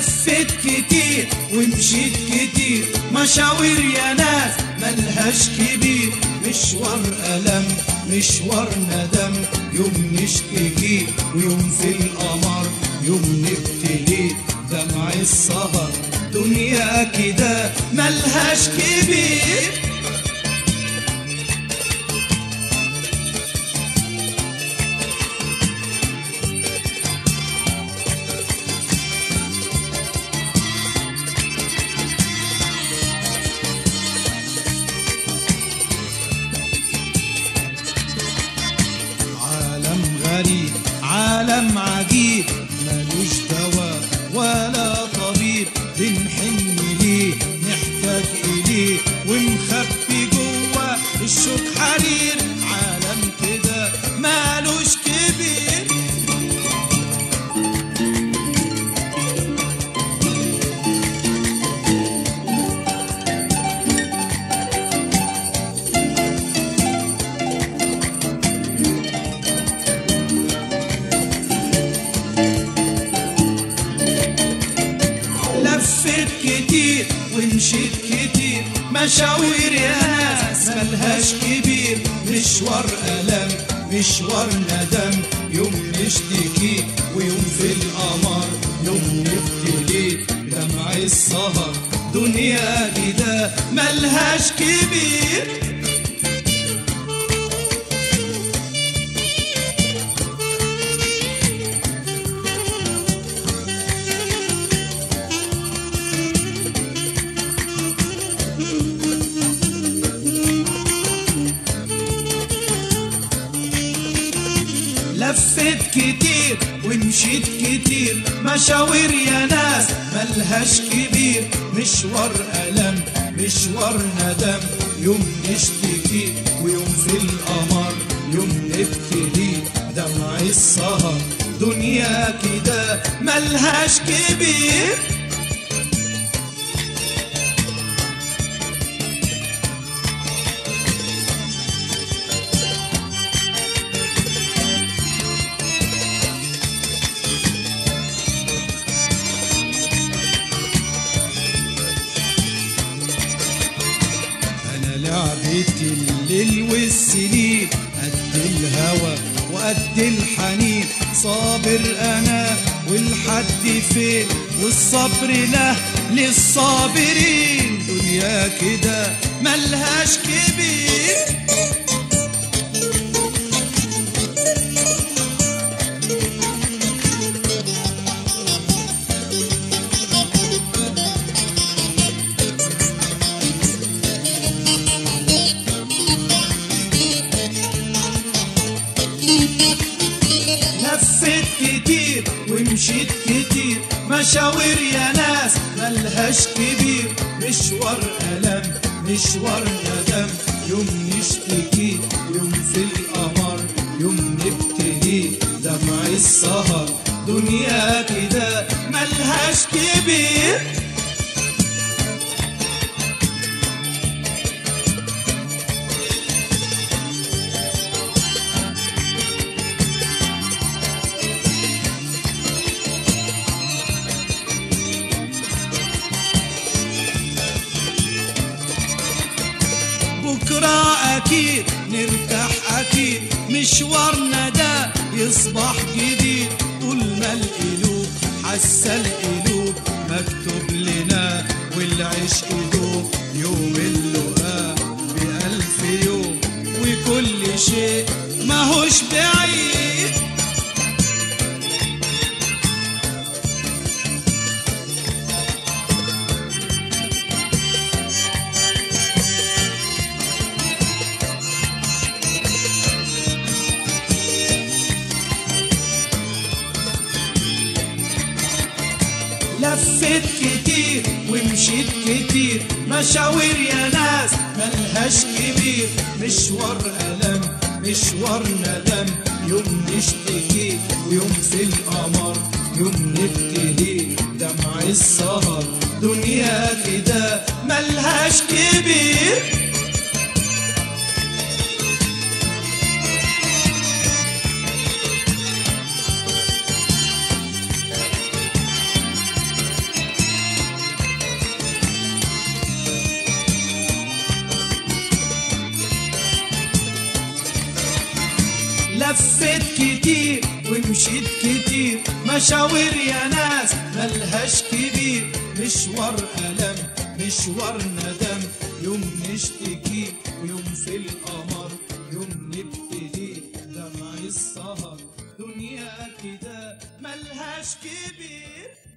لفت كتير ومشيت كتير مشاوير يا ناس ملهاش كبير مشوار ألم مشوار ندم يوم نشتكي ويوم في القمر يوم نبتلي دمع السهر دنيا كده ملهاش كبير عالم غريب عالم عجيب ملوش دواء ولا طبيب بنحن ليه نحتاج إليه ونخبي جوه الشوك حرير عالم كده مالوش كبير لفت كتير ومشيت كتير مشاوير يا ناس ملهاش كبير مشوار ألم مشوار ندم يوم نشتكي ويوم في القمر يوم نبتلي دمع السهر دنيا كده ملهاش كبير لفت كتير ومشيت كتير مشاوير يا ناس ملهاش كبير مشوار ألم مشوار ندم يوم نشتكي ويوم في القمر يوم نبتلي دمع السهر دنيا كده ملهاش كبير أنا لعبتي الليل والسنين قد الهوى وقد الحنين صابر أنا والحد فين والصبر له للصابرين دنيا كده ملهاش كبير لفت كتير ومشيت كتير مشاوير يا ناس ملهاش كبير مشوار ألم مشوار ندم يوم نشتكي يوم في القمر يوم نبتلي دمع السهر دنيا كده ملهاش كبير بكرة أكيد نرتاح أكيد مشوارنا ده يصبح جديد طول ما القلوب حاسة القلوب مكتوب لنا والعشق دوب يوم اللقاء بألف يوم وكل شيء ماهوش بعيد لفت كتير ومشيت كتير مشاوير يا ناس ملهاش كبير مشوار ألم مشوار ندم يوم نشتكي ويوم في القمر يوم نبتلي دمع السهر دنيا كده ملهاش كبير لفت كتير ومشيت كتير مشاوير يا ناس ملهاش كبير مشوار ألم مشوار ندم يوم نشتكي يوم في القمر يوم نبتدي دمع السهر دنيا كده ملهاش كبير